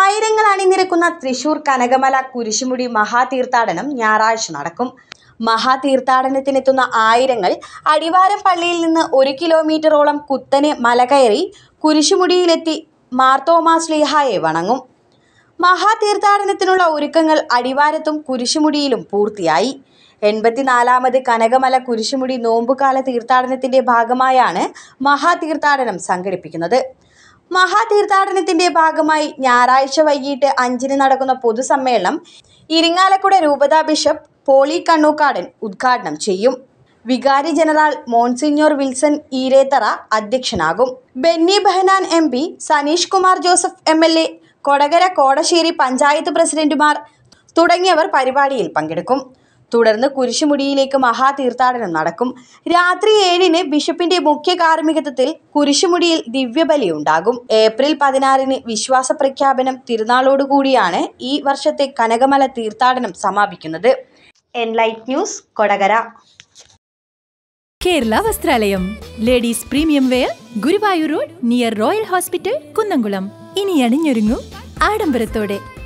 ആയിരങ്ങൾ അണിനിരക്കുന്ന തൃശൂർ കനകമല കുരിശുമുടി മഹാതീർത്ഥാടനം ഞായറാഴ്ച നടക്കും മഹാതീർത്ഥാടനത്തിനെത്തുന്ന ആയിരങ്ങൾ അടിവാരം പള്ളിയിൽ നിന്ന് ഒരു കിലോമീറ്ററോളം കുത്തനെ മല കയറി കുരിശുമുടിയിലെത്തി മാർത്തോമാ ശ്ലീഹായെ വണങ്ങും മഹാതീർത്ഥാടനത്തിനുള്ള ഒരുക്കങ്ങൾ അടിവാരത്തും കുരിശുമുടിയിലും പൂർത്തിയായി എൺപത്തിനാലാമത് കനകമല കുരിശുമുടി നോമ്പുകാല തീർത്ഥാടനത്തിന്റെ ഭാഗമായാണ് മഹാതീർത്ഥാടനം സംഘടിപ്പിക്കുന്നത് മഹാതീർത്ഥാടനത്തിന്റെ ഭാഗമായി ഞായറാഴ്ച വൈകിട്ട് അഞ്ചിന് നടക്കുന്ന പൊതുസമ്മേളനം ഇരിങ്ങാലക്കുട രൂപതാ ബിഷപ്പ് പോളി കണ്ണൂക്കാടൻ ഉദ്ഘാടനം ചെയ്യും വികാരി ജനറൽ മോൺസിഞ്ഞോർ വിൽസൺ ഈരേത്തറ അധ്യക്ഷനാകും Benny Behanan M P Saneesh Kumar Joseph M L A Kodakara Kodassery panchayat പ്രസിഡന്റുമാർ തുടങ്ങിയവർ പരിപാടിയിൽ പങ്കെടുക്കും തുടർന്ന് കുരിശുമുടിയിലേക്ക് മഹാതീർത്ഥാടനം നടക്കും രാത്രി ഏഴിന് ബിഷപ്പിന്റെ മുഖ്യ കാർമ്മികത്വത്തിൽ കുരിശുമുടിയിൽ ദിവ്യബലി ഉണ്ടാകും ഏപ്രിൽ പതിനാറിന് വിശ്വാസ പ്രഖ്യാപനം തിരുനാളോടുകൂടിയാണ് ഈ വർഷത്തെ കനകമല തീർത്ഥാടനം സമാപിക്കുന്നത് enlight news Kodakara Kerala Vasthralayam ladies premium wear Guruvayur road near royal hospital Kunnamkulam ഇനി അണിഞ്ഞൊരുങ്ങൂ ആഡംബരത്തോടെ